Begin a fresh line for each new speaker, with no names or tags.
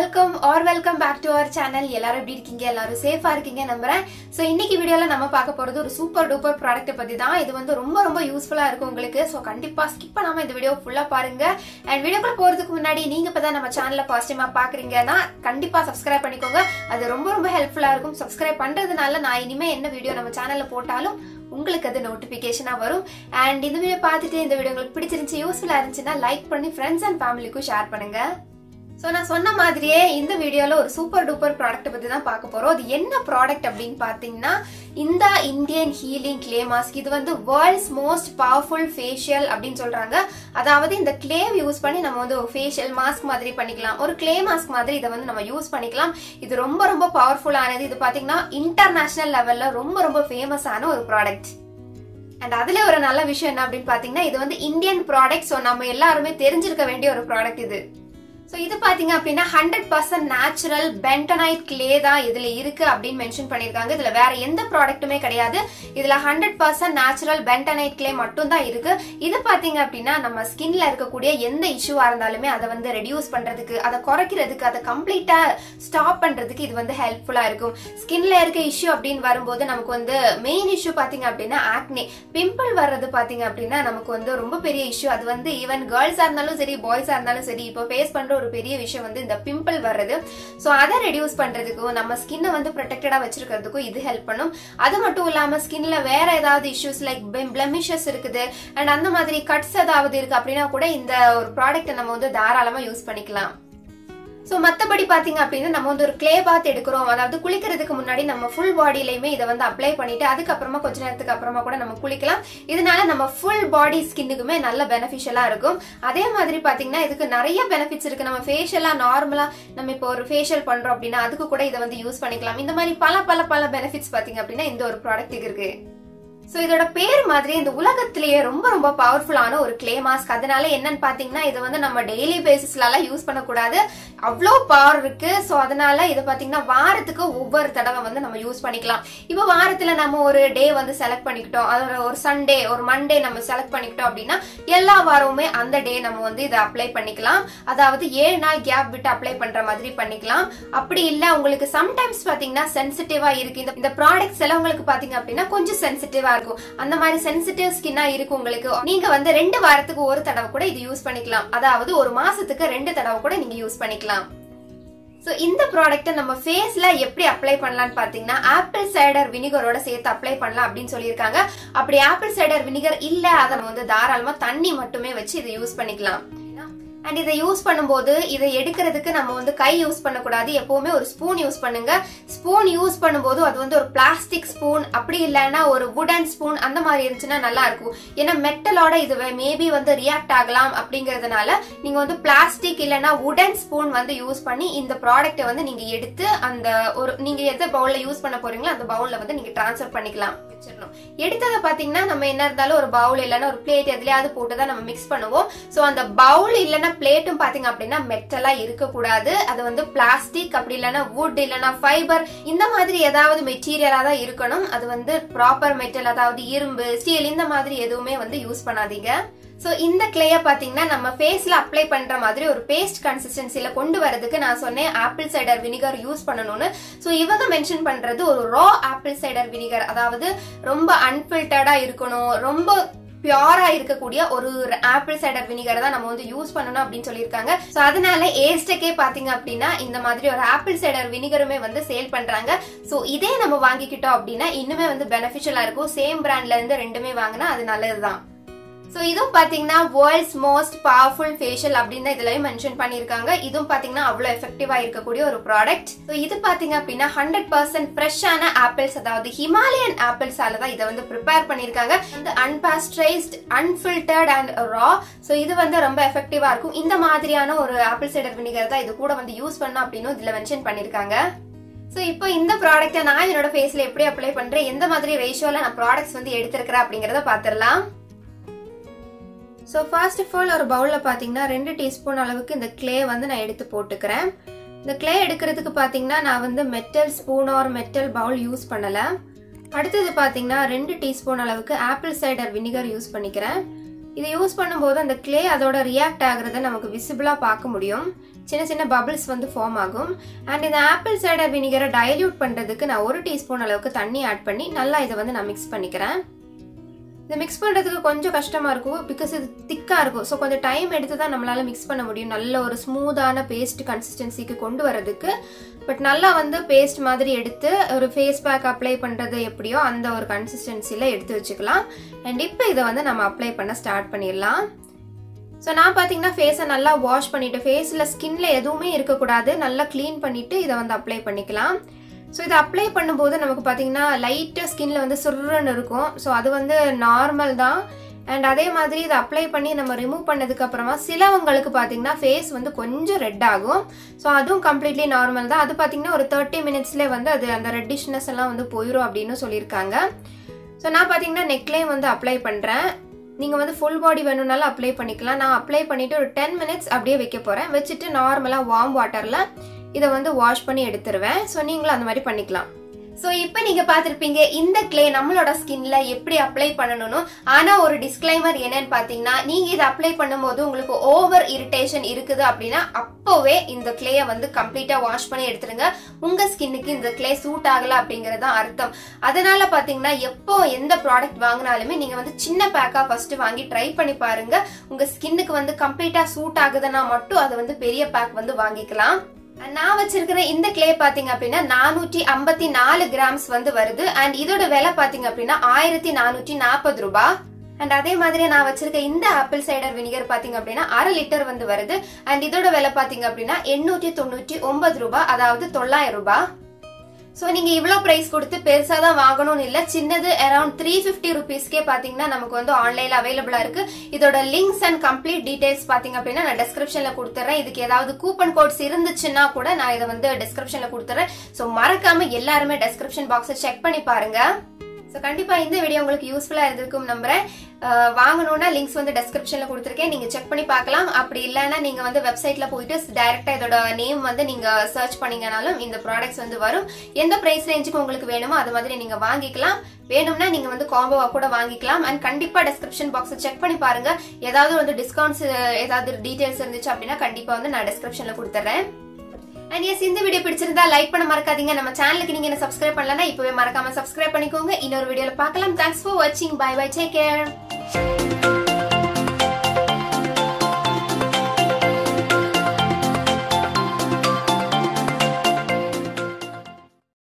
welcome or welcome back to our channel எல்லாரும் எப்படி இருக்கீங்க எல்லாரும் சேஃபா இருக்கீங்க நம்புறேன் ஸோ இன்னைக்கு வீடியோல நம்ம பார்க்க போறது ஒரு சூப்பர் டூப்பர் ப்ராடக்ட் பத்தி தான் இது வந்து ரொம்ப ரொம்ப யூஸ்ஃபுல்லா இருக்கும் உங்களுக்கு ஸோ கண்டிப்பா ஸ்கிப் பண்ணாம இந்த வீடியோ ஃபுல்லா பாருங்க அண்ட் வீடியோக்குள்ள போறதுக்கு முன்னாடி நீங்க இப்பதான் நம்ம சேனல்ல ஃபர்ஸ்ட் டைமா பாக்குறீங்கன்னா கண்டிப்பா சப்ஸ்கிரைப் பண்ணிக்கோங்க அது ரொம்ப ரொம்ப ஹெல்ப்ஃபுல்லா இருக்கும் சப்ஸ்கிரைப் பண்றதுனால நான் இனிமே என்ன வீடியோ நம்ம சேனல்ல போட்டாலும் உங்களுக்கு அது நோட்டிஃபிகேஷனாக வரும் அண்ட் இந்த வீடியோ பார்த்துட்டு இந்த வீடியோ உங்களுக்கு பிடிச்சிருந்துச்சு யூஸ்ஃபுல்லாக இருந்துச்சுன்னா லைக் பண்ணி ஃப்ரெண்ட்ஸ் அண்ட் ஃபேமிலிக்கும் ஷேர் பண்ணுங்க ஸோ நான் சொன்ன மாதிரியே இந்த வீடியோவில் ஒரு சூப்பர் டூப்பர் ப்ராடக்ட் பற்றி தான் பார்க்க போகிறோம் அது என்ன ப்ராடக்ட் அப்படின்னு பார்த்தீங்கன்னா இந்த இந்தியன் ஹீலிங் கிளே மாஸ்க் இது வந்து வேர்ல்ட்ஸ் மோஸ்ட் பவர்ஃபுல் ஃபேஷியல் அப்படின்னு சொல்கிறாங்க அதாவது இந்த கிளேவ் யூஸ் பண்ணி நம்ம வந்து ஒரு ஃபேஷியல் மாஸ்க் மாதிரி பண்ணிக்கலாம் ஒரு கிளே மாஸ்க் மாதிரி இதை வந்து நம்ம யூஸ் பண்ணிக்கலாம் இது ரொம்ப ரொம்ப பவர்ஃபுல்லானது இது பார்த்தீங்கன்னா இன்டர்நேஷனல் லெவலில் ரொம்ப ரொம்ப ஃபேமஸான ஒரு ப்ராடக்ட் அண்ட் அதுல ஒரு நல்ல விஷயம் என்ன அப்படின்னு பாத்தீங்கன்னா இது வந்து இந்தியன் ப்ராடக்ட் ஸோ நம்ம எல்லாருமே தெரிஞ்சிருக்க வேண்டிய ஒரு ப்ராடக்ட் இது ஸோ இது பாத்தீங்க அப்படின்னா hundred percent natural bentonite clay தான் இதுல இருக்கு அப்படின்னு மென்ஷன் பண்ணிருக்காங்க இதுல வேற எந்த ப்ராடக்ட்டுமே கிடையாது இதுல hundred percent natural bentonite clay மட்டும் தான் இருக்கு இது பாத்தீங்க அப்படின்னா நம்ம ஸ்கின்ல இருக்கக்கூடிய எந்த இஷ்யூவா இருந்தாலுமே அதை வந்து ரெடியூஸ் பண்றதுக்கு அதை குறைக்கிறதுக்கு அதை கம்ப்ளீட்டா ஸ்டாப் பண்றதுக்கு இது வந்து ஹெல்ப்ஃபுல்லா இருக்கும் ஸ்கின்ல இருக்க இஷ்யூ அப்படின்னு வரும்போது நமக்கு வந்து மெயின் இஷ்யூ பாத்தீங்க அப்படின்னா ஆக்னே பிம்பிள் வர்றது பாத்தீங்க அப்படின்னா நமக்கு வந்து ரொம்ப பெரிய இஷ்யூ அது வந்து ஈவன் கேர்ள்ஸா இருந்தாலும் சரி பாய்ஸா இருந்தாலும் சரி இப்போ ஃபேஸ் பண்ற ஒரு பெரிய விஷயம் வந்து இந்த பிம்பிள் வர்றது ஸோ அதை ரெடியூஸ் பண்றதுக்கும் நம்ம ஸ்கின்னை வந்து ப்ரொடெக்டடா வச்சிருக்கிறதுக்கும் இது ஹெல்ப் பண்ணும் அது மட்டும் இல்லாம ஸ்கின்ல வேற ஏதாவது இஷ்யூஸ் லைக் பிளமிஷஸ் இருக்குது அண்ட் அந்த மாதிரி கட்ஸ் ஏதாவது இருக்கு அப்படின்னா கூட இந்த ஒரு ப்ராடக்ட்டை நம்ம வந்து தாராளமா யூஸ் பண்ணிக்கலாம் ஸோ மற்றபடி பார்த்தீங்க அப்படின்னா நம்ம வந்து ஒரு க்ளே பாத் எடுக்கிறோம் அதாவது குளிக்கிறதுக்கு முன்னாடி நம்ம ஃபுல் பாடியிலையுமே இதை வந்து அப்ளை பண்ணிட்டு அதுக்கப்புறமா கொஞ்ச நேரத்துக்கு அப்புறமா கூட நம்ம குளிக்கலாம் இதனால நம்ம ஃபுல் பாடி ஸ்கின்னுக்குமே நல்ல பெனிஃபிஷியலாக இருக்கும் அதே மாதிரி பார்த்தீங்கன்னா இதுக்கு நிறைய பெனிஃபிட்ஸ் இருக்கு நம்ம ஃபேஷியலாக நார்மலாக நம்ம இப்போ ஒரு ஃபேஷியல் பண்ணுறோம் அப்படின்னா அதுக்கு கூட இதை வந்து யூஸ் பண்ணிக்கலாம் இந்த மாதிரி பல பல பல பெனிஃபிட்ஸ் பார்த்தீங்க அப்படின்னா இந்த ஒரு ப்ராடக்ட்டுக்கு இருக்கு ஸோ இதோட பேர் மாதிரி இந்த உலகத்திலேயே ரொம்ப ரொம்ப பவர்ஃபுல்லான ஒரு கிளே மாஸ்க் அதனால என்னன்னு பாத்தீங்கன்னா இதை வந்து நம்ம டெய்லி பேசிஸ்லாம் யூஸ் பண்ணக்கூடாது அவ்வளோ பவர் இருக்கு ஸோ அதனால இதை பாத்தீங்கன்னா வாரத்துக்கு ஒவ்வொரு தடவை வந்து நம்ம யூஸ் பண்ணிக்கலாம் இப்போ வாரத்துல நம்ம ஒரு டே வந்து செலக்ட் பண்ணிக்கிட்டோம் அதோட ஒரு சண்டே ஒரு மண்டே நம்ம செலக்ட் பண்ணிக்கிட்டோம் அப்படின்னா எல்லா வாரமுமே அந்த டே நம்ம வந்து இதை அப்ளை பண்ணிக்கலாம் அதாவது ஏழு நாள் கேப் விட்டு அப்ளை பண்ற மாதிரி பண்ணிக்கலாம் அப்படி இல்லை உங்களுக்கு சம்டைம்ஸ் பாத்தீங்கன்னா சென்சிட்டிவா இருக்கு இந்த இந்த ப்ராடக்ட்ஸ் எல்லாம் உங்களுக்கு பாத்தீங்க அப்படின்னா கொஞ்சம் சென்சிட்டிவா இருக்கும் அந்த மாதிரி சென்சிட்டிவ் ஸ்கின்னா இருக்கு உங்களுக்கு நீங்க வந்து ரெண்டு வாரத்துக்கு ஒரு தடவை கூட இது யூஸ் பண்ணிக்கலாம் அதாவது ஒரு மாசத்துக்கு ரெண்டு தடவை கூட நீங்க யூஸ் பண்ணிக்கலாம் ஸோ இந்த ப்ராடக்ட்டை நம்ம ஃபேஸ்ல எப்படி அப்ளை பண்ணலாம்னு பார்த்தீங்கன்னா ஆப்பிள் சைடர் வினிகரோட சேர்த்து அப்ளை பண்ணலாம் அப்படின்னு சொல்லியிருக்காங்க அப்படி ஆப்பிள் சைடர் வினிகர் இல்லை அதை நம்ம வந்து தாராளமாக தண்ணி மட்டுமே வச்சு இதை யூஸ் பண்ணிக்கலாம் அண்ட் இதை யூஸ் பண்ணும்போது இதை எடுக்கிறதுக்கு நம்ம வந்து கை யூஸ் பண்ணக்கூடாது எப்பவுமே ஒரு ஸ்பூன் யூஸ் பண்ணுங்க ஸ்பூன் யூஸ் பண்ணும்போது அது வந்து ஒரு பிளாஸ்டிக் ஸ்பூன் அப்படி இல்லைன்னா ஒரு வுடன் ஸ்பூன் அந்த மாதிரி இருந்துச்சுன்னா நல்லா இருக்கும் ஏன்னா மெட்டலோட இது மேபி வந்து ரியாக்ட் ஆகலாம் அப்படிங்கறதுனால நீங்க வந்து பிளாஸ்டிக் இல்லைன்னா வுடன் ஸ்பூன் வந்து யூஸ் பண்ணி இந்த ப்ராடக்ட்டை வந்து நீங்க எடுத்து அந்த ஒரு நீங்க எந்த பவுல்ல யூஸ் பண்ண போறீங்களோ அந்த பவுல்ல வந்து நீங்க டிரான்ஸ்ஃபர் பண்ணிக்கலாம் வச்சிடணும் எடுத்ததை பாத்தீங்கன்னா நம்ம என்ன இருந்தாலும் ஒரு பவுல் இல்லைன்னா ஒரு பிளேட் எதுலயாவது போட்டு தான் நம்ம மிக்ஸ் பண்ணுவோம் ஸோ அந்த பவுல் இல்லைன்னா பிளேட்டும் பாத்தீங்க அப்படின்னா மெட்டலா இருக்கக்கூடாது அது வந்து பிளாஸ்டிக் அப்படி இல்லைன்னா வுட் இல்லைன்னா ஃபைபர் இந்த மாதிரி ஏதாவது மெட்டீரியலா தான் இருக்கணும் அது வந்து ப்ராப்பர் மெட்டல் அதாவது இரும்பு ஸ்டீல் இந்த மாதிரி எதுவுமே வந்து யூஸ் பண்ணாதீங்க ஸோ இந்த கிளேயை பார்த்தீங்கன்னா நம்ம ஃபேஸில் அப்ளை பண்ணுற மாதிரி ஒரு பேஸ்ட் கன்சிஸ்டன்சியில் கொண்டு வரதுக்கு நான் சொன்னேன் ஆப்பிள் சைடர் வினிகர் யூஸ் பண்ணணும்னு ஸோ இவங்க மென்ஷன் பண்ணுறது ஒரு ரா ஆப்பிள் சைடர் வினிகர் அதாவது ரொம்ப அன்ஃபில்டர்டாக இருக்கணும் ரொம்ப பியூரா இருக்கக்கூடிய ஒரு ஆப்பிள் சைடர் வினிகர் தான் நம்ம வந்து யூஸ் பண்ணணும் அப்படின்னு சொல்லியிருக்காங்க ஸோ அதனால ஏஸ்டக்கே பாத்தீங்க அப்படின்னா இந்த மாதிரி ஒரு ஆப்பிள் சைடர் வினிகருமே வந்து சேல் பண்றாங்க ஸோ இதே நம்ம வாங்கிக்கிட்டோம் அப்படின்னா இன்னுமே வந்து பெனிஃபிஷியலா இருக்கும் சேம் பிராண்ட்ல இருந்து ரெண்டுமே வாங்கினா அது நல்லதுதான் ஸோ இதுவும் பார்த்தீங்கன்னா வேர்ல்ட்ஸ் மோஸ்ட் பவர்ஃபுல் ஃபேஷியல் அப்படின்னு தான் இதுலயும் மென்ஷன் பண்ணியிருக்காங்க இதுவும் பார்த்தீங்கன்னா அவ்வளோ எஃபெக்டிவாக இருக்கக்கூடிய ஒரு ப்ராடக்ட் ஸோ இது பார்த்தீங்க அப்படின்னா ஹண்ட்ரட் பர்சன்ட் ஃப்ரெஷ்ஷான ஆப்பிள்ஸ் அதாவது ஹிமாலயன் ஆப்பிள்ஸால தான் இதை வந்து ப்ரிப்பேர் பண்ணியிருக்காங்க இந்த unpasteurised unfiltered and raw so இது வந்து ரொம்ப எஃபெக்டிவாக இருக்கும் இந்த மாதிரியான ஒரு ஆப்பிள் சைடர் வினிகர் தான் இது கூட வந்து யூஸ் பண்ணணும் அப்படின்னு இதில் மென்ஷன் பண்ணியிருக்காங்க ஸோ இப்போ இந்த ப்ராடக்ட்டை நான் என்னோட ஃபேஸில் எப்படி அப்ளை பண்ணுறேன் எந்த மாதிரி ரேஷியோவில் நான் ப்ராடக்ட்ஸ் வந்து எடுத்திருக்கிறேன் அப்படிங்கிறத பார்த்துடலாம் ஸோ ஃபர்ஸ்ட் ஆஃப் ஆல் ஒரு பவுலில் பார்த்தீங்கன்னா ரெண்டு டீஸ்பூன் அளவுக்கு இந்த கிளே வந்து நான் எடுத்து போட்டுக்கிறேன் இந்த கிளே எடுக்கிறதுக்கு பார்த்தீங்கன்னா நான் வந்து metal spoon or metal bowl use பண்ணலை அடுத்தது பார்த்தீங்கன்னா ரெண்டு டீஸ்பூன் அளவுக்கு ஆப்பிள் சைடர் வினிகர் யூஸ் பண்ணிக்கிறேன் இதை யூஸ் பண்ணும்போது அந்த கிளே அதோட ரியாக்ட் ஆகுறத நமக்கு விசிபிளாக பார்க்க முடியும் சின்ன சின்ன பபிள்ஸ் வந்து ஃபார்ம் ஆகும் அண்ட் இந்த ஆப்பிள் சைடர் வினிகரை டைல்யூட் பண்ணுறதுக்கு நான் ஒரு டீஸ்பூன் அளவுக்கு தண்ணி ஆட் பண்ணி நல்லா இதை வந்து நான் மிக்ஸ் பண்ணிக்கிறேன் இதை மிக்ஸ் பண்ணுறதுக்கு கொஞ்சம் கஷ்டமாக இருக்கும் பிகாஸ் இது திக்காக இருக்கும் ஸோ கொஞ்சம் டைம் எடுத்து தான் நம்மளால் மிக்ஸ் பண்ண முடியும் நல்ல ஒரு ஸ்மூத்தான பேஸ்ட் கன்சிஸ்டன்சிக்கு கொண்டு வரதுக்கு பட் நல்லா வந்து பேஸ்ட் மாதிரி எடுத்து ஒரு ஃபேஸ் பேக் அப்ளை பண்ணுறது எப்படியோ அந்த ஒரு கன்சிஸ்டன்சியில் எடுத்து வச்சுக்கலாம் அண்ட் இப்போ இதை வந்து நம்ம அப்ளை பண்ண ஸ்டார்ட் பண்ணிடலாம் ஸோ நான் பார்த்தீங்கன்னா ஃபேஸை நல்லா வாஷ் பண்ணிவிட்டு ஃபேஸில் ஸ்கின்ல எதுவுமே இருக்கக்கூடாது நல்லா க்ளீன் பண்ணிவிட்டு இதை வந்து அப்ளை பண்ணிக்கலாம் ஸோ இதை அப்ளை பண்ணும்போது நமக்கு பார்த்தீங்கன்னா லைட்டாக ஸ்கின்ல வந்து சுருன்னு இருக்கும் ஸோ அது வந்து நார்மல் தான் அண்ட் அதே மாதிரி இதை அப்ளை பண்ணி நம்ம ரிமூவ் பண்ணதுக்கு அப்புறமா சிலவங்களுக்கு பார்த்தீங்கன்னா ஃபேஸ் வந்து கொஞ்சம் ரெட் ஆகும் ஸோ அதுவும் கம்ப்ளீட்லி நார்மல் தான் அது பார்த்தீங்கன்னா ஒரு தேர்ட்டி மினிட்ஸ்லேயே வந்து அது அந்த ரெட்டிஷ்னஸ் எல்லாம் வந்து போயிடும் அப்படின்னு சொல்லியிருக்காங்க ஸோ நான் பார்த்தீங்கன்னா நெக்லைன் வந்து அப்ளை பண்ணுறேன் நீங்கள் வந்து ஃபுல் பாடி வேணும்னாலும் அப்ளை பண்ணிக்கலாம் நான் அப்ளை பண்ணிவிட்டு ஒரு டென் மினிட்ஸ் அப்படியே வைக்க போகிறேன் வச்சுட்டு நார்மலாக வார்ம் வாட்டரில் இதை வந்து வாஷ் பண்ணி எடுத்துருவேன் ஸோ நீங்களும் அந்த மாதிரி பண்ணிக்கலாம் ஸோ இப்போ நீங்க பார்த்துருப்பீங்க இந்த கிளே நம்மளோட ஸ்கின்ல எப்படி அப்ளை பண்ணணும்னு ஆனா ஒரு டிஸ்க்ளைமர் என்னன்னு பாத்தீங்கன்னா நீங்க இதை அப்ளை பண்ணும்போது உங்களுக்கு ஓவர் இரிட்டேஷன் இருக்குது அப்படின்னா அப்போவே இந்த கிளேயை வந்து கம்ப்ளீட்டா வாஷ் பண்ணி எடுத்துருங்க உங்க ஸ்கின்னுக்கு இந்த கிளே சூட் ஆகல அப்படிங்கறது அர்த்தம் அதனால பாத்தீங்கன்னா எப்போ எந்த ப்ராடக்ட் வாங்கினாலுமே நீங்க வந்து சின்ன பேக்கா ஃபர்ஸ்ட் வாங்கி ட்ரை பண்ணி பாருங்க உங்க ஸ்கின்னுக்கு வந்து கம்ப்ளீட்டா சூட் ஆகுதுன்னா மட்டும் அதை வந்து பெரிய பேக் வந்து வாங்கிக்கலாம் நான் வச்சிருக்கிற இந்த கிளே பாத்தீங்க அப்படின்னா நானூற்றி ஐம்பத்தி நாலு கிராம்ஸ் வந்து வருது அண்ட் இதோட விலை பாத்தீங்க அப்படின்னா ஆயிரத்தி நானூற்றி நாற்பது ரூபாய் அண்ட் அதே மாதிரி நான் வச்சிருக்க இந்த ஆப்பிள் சைடர் வினிகர் பாத்தீங்க அப்படின்னா அரை லிட்டர் வந்து வருது அண்ட் இதோட விலை பாத்தீங்க அப்படின்னா எண்ணூற்றி தொண்ணூற்றி ஒன்பது ரூபாய் அதாவது தொள்ளாயிரம் ரூபாய் ஸோ நீங்க இவ்வளோ ப்ரைஸ் கொடுத்து பெருசா தான் வாங்கணும்னு இல்லை சின்னது அரௌண்ட் த்ரீ ஃபிஃப்டி ருபீஸ்க்கே பாத்தீங்கன்னா நமக்கு வந்து ஆன்லைன்ல அவைலபிளா இருக்கு இதோட லிங்க்ஸ் அண்ட் கம்ப்ளீட் டீடைல்ஸ் பாத்தீங்க அப்படின்னா நான் டிஸ்கிரிப்ஷன்ல கொடுத்துறேன் இதுக்கு ஏதாவது கூப்பன் கோட்ஸ் இருந்துச்சுன்னா கூட நான் இதை வந்து டிஸ்கிரிப்ஷன்ல கொடுத்துறேன் ஸோ மறக்காம எல்லாருமே டிஸ்கிரிப்ஷன் பாக்ஸை செக் பண்ணி பாருங்க ஸோ கண்டிப்பா இந்த வீடியோ உங்களுக்கு யூஸ்ஃபுல்லா இருந்திருக்கும் நம்புறேன் அஹ் வாங்கணும்னா லிங்க்ஸ் வந்து டிஸ்கிரிப்ஷன்ல கொடுத்துருக்கேன் நீங்க செக் பண்ணி பார்க்கலாம் அப்படி இல்லைன்னா நீங்க வந்து வெப்சைட்ல போயிட்டு டைரக்டா இதோட நேம் வந்து நீங்க சர்ச் பண்ணீங்கனாலும் இந்த ப்ராடக்ட்ஸ் வந்து வரும் எந்த பிரைஸ் ரேஞ்சுக்கு உங்களுக்கு வேணுமோ அது மாதிரி நீங்க வாங்கிக்கலாம் வேணும்னா நீங்க வந்து காம்போவா கூட வாங்கிக்கலாம் அண்ட் கண்டிப்பா டிஸ்கிரிப்ஷன் பாக்ஸ் செக் பண்ணி பாருங்க ஏதாவது வந்து டிஸ்கவுண்ட்ஸ் ஏதாவது டீடைல்ஸ் இருந்துச்சு அப்படின்னா கண்டிப்பா வந்து நான் டிஸ்கிரிப்ஷன்ல கொடுத்துறேன் அண்ட் எஸ் இந்த வீடியோ பிடிச்சிருந்தா லைக் பண்ண மறக்காதீங்க நம்ம சேனலுக்கு நீங்க என்ன சப்ஸ்கிரைப் பண்ணலன்னா இப்பவே மறக்காம சப்ஸ்கிரைப் பண்ணிக்கோங்க இன்னொரு வீடியோல பார்க்கலாம் தேங்க்ஸ் ஃபார் வாட்சிங் பை பை டேக் கேர்